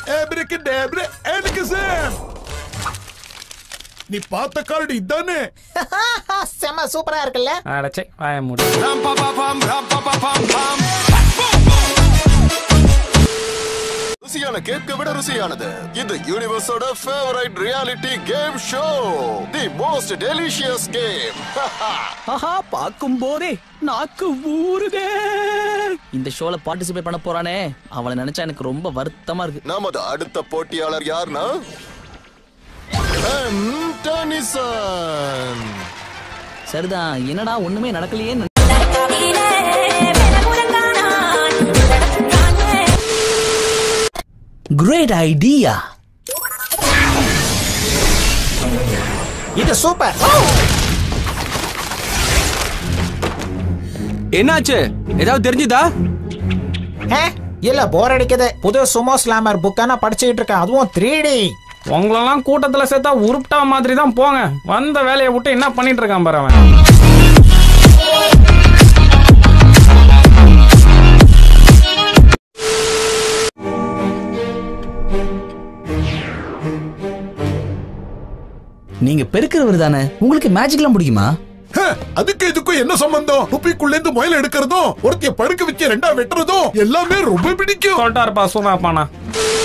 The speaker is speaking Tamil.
Abracadabra, Alakazam! நீ பார்த்த கார்டு இதானே செம்ம சூப்பரா இருக்குல்ல அடச்சே வாய மூடு ருசியான கேட்க விட ருசியானது இது யூனிவர்ஸோட favourite reality game show the most delicious game ஆஹா பாக்கும் போதே நாக்கு ஊறுதே இந்த ஷோல பார்ட்டிசிபேட் பண்ண போறானே அவனை நினைச்சா எனக்கு ரொம்ப வருத்தமா இருக்கு நமது அடுத்த போட்டியாளர் யாருன்னா எம். டெனிசன் சரிதான் என்னடா ஒண்ணுமே நடக்கலையே கிரேட் ஐடியா இது சூப்பர் என்னாச்சு ஏதாவது தெரிஞ்சுதா ஹே, இல்ல போர் அடிக்குது புது சுமோ ஸ்லாமர் புக்கான படிச்சுக்கிட்டு இருக்கேன் அதுவும் த்ரீ டி உங்களெல்லாம் கூட்டத்துல சேர்த்தா உருப்பிட்டா மாதிரி தான் போங்க வந்த வேலையை விட்டு என்ன பண்ணிட்டு இருக்கான் பாரு அவன் நீங்க பெருக்கிறவர் தானே உங்களுக்கு மேஜிக்லாம் பிடிக்குமா ஹ, அதுக்கு இதுக்கும் என்ன சம்பந்தம் குப்பிக்குள்ள இருந்து முயல் எடுக்கிறதும் ஒருத்தைய படுக்க வச்சு ரெண்டா வெட்டுறதும் எல்லாமே ரொம்ப பிடிக்கும் சொல்லிட்டாருப்பா சூதாப்பானா